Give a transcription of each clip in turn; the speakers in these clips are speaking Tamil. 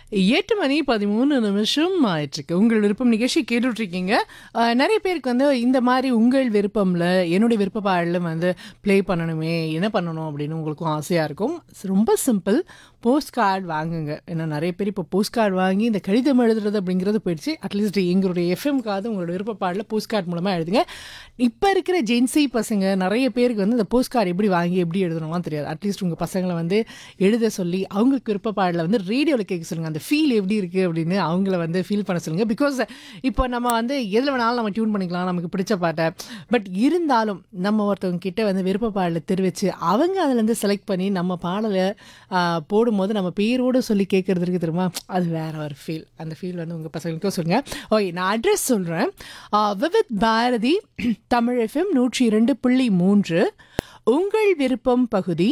எட்டு மணி பதிமூணு நிமிஷம் ஆயிட்டிருக்கு உங்கள் விருப்பம் நிகழ்ச்சி கேட்டுட்ருக்கீங்க அஹ், நிறைய பேருக்கு வந்து இந்த மாதிரி உங்கள் விருப்பம்ல என்னுடைய விருப்ப பாடல வந்து ப்ளே பண்ணணுமே என்ன பண்ணணும் அப்படின்னு உங்களுக்கும் ஆசையாக இருக்கும் ரொம்ப சிம்பிள் போஸ்ட் கார்டு வாங்குங்க ஏன்னா நிறைய பேர் இப்போ போஸ்ட் கார்டு வாங்கி இந்த கடிதம் எழுதுறது அப்படிங்கிறது போயிடுச்சு அட்லீஸ்ட் எங்களுடைய எஃப்எம்காவது உங்களோட விருப்ப பாடல போஸ்ட் கார்டு மூலமாக எழுதுங்க இப்போ இருக்கிற ஜென்சி பசங்க நிறைய பேருக்கு வந்து இந்த போஸ்ட் கார்டு எப்படி வாங்கி எப்படி எழுதணும்லாம் தெரியாது அட்லீஸ்ட் உங்கள் பசங்களை வந்து எழுத சொல்லி அவங்களுக்கு விருப்ப பாடல வந்து ரேடியோவில் கேட்க சொல்லுங்கள் அந்த ஃபீல் எப்படி இருக்குது அப்படின்னு அவங்கள வந்து ஃபீல் பண்ண சொல்லுங்கள் பிகாஸ் இப்போ நம்ம வந்து எதில் வேணாலும் நம்ம டியூன் பண்ணிக்கலாம் நமக்கு பிடிச்ச பாட்டை பட் இருந்தாலும் நம்ம ஒருத்தவங்க கிட்ட வந்து விருப்ப பாடலை தெரிவித்து அவங்க அதுலேருந்து செலக்ட் பண்ணி நம்ம பாடலை ஆ, போடும்போது நம்ம பேரோடு சொல்லி கேட்குறது இருக்கு தெரியுமா அது வேற ஒரு ஃபீல் அந்த ஃபீல் வந்து உங்கள் பசங்களுக்கும் சொல்லுங்கள் ஓகே நான் அட்ரஸ் சொல்கிறேன் விவித் பாரதி தமிழ் எஃப்எம் நூற்றி இரண்டு புள்ளி மூன்று உங்கள் விருப்பம் பகுதி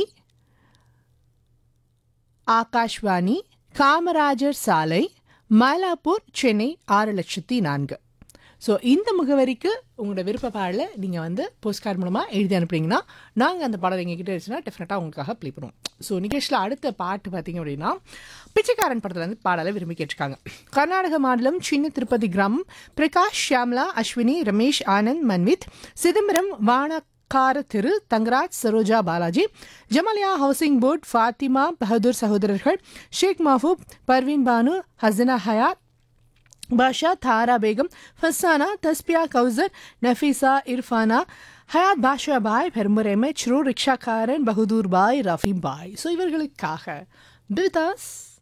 ஆகாஷ்வாணி காமராஜர் சாலை மயிலாப்பூர் சென்னை ஆறு லட்சத்தி நான்கு ஸோ இந்த முகவரிக்கு உங்களோட விருப்ப பாடலை நீங்கள் வந்து போஸ்ட் கார்டு மூலமாக எழுதி அனுப்புனீங்கன்னா நாங்கள் அந்த பாடல் எங்ககிட்ட இருந்துச்சுன்னா டெஃபினட்டாக உங்களுக்காக ப்ளே பண்ணுவோம் ஸோ நிகழ்ச்சியில் அடுத்த பாட்டு பார்த்தீங்க அப்படின்னா பிச்சைக்காரன் படத்தில் வந்து பாடலை விரும்பி கேட்டிருக்காங்க கர்நாடக மாநிலம் சின்ன திருப்பதி கிராமம் பிரகாஷ் ஷியாம்லா அஸ்வினி ரமேஷ் ஆனந்த் மன்வித் சிதம்பரம் வான கார திரு தங்கராஜ் சரோஜா பாலாஜி ஜமாலியா ஹவுசிங் போர்ட் ஃபாத்திமா பஹதூர் சகோதரர்கள் ஷேக் மஹபூப் பர்வீன் பானு ஹசனா ஹயாத் பாஷா தாரா பேகம் ஃபசானா தஸ்பியா கௌசர் நஃபீசா இர்ஃபானா ஹயாத் பாஷா பாய் பெரும்பர் எம்எச் ரோ ரிக்ஷாக்காரன் பகதூர் பாய் ரஃபீம் பாய் ஸோ இவர்களுக்காக பிதாஸ்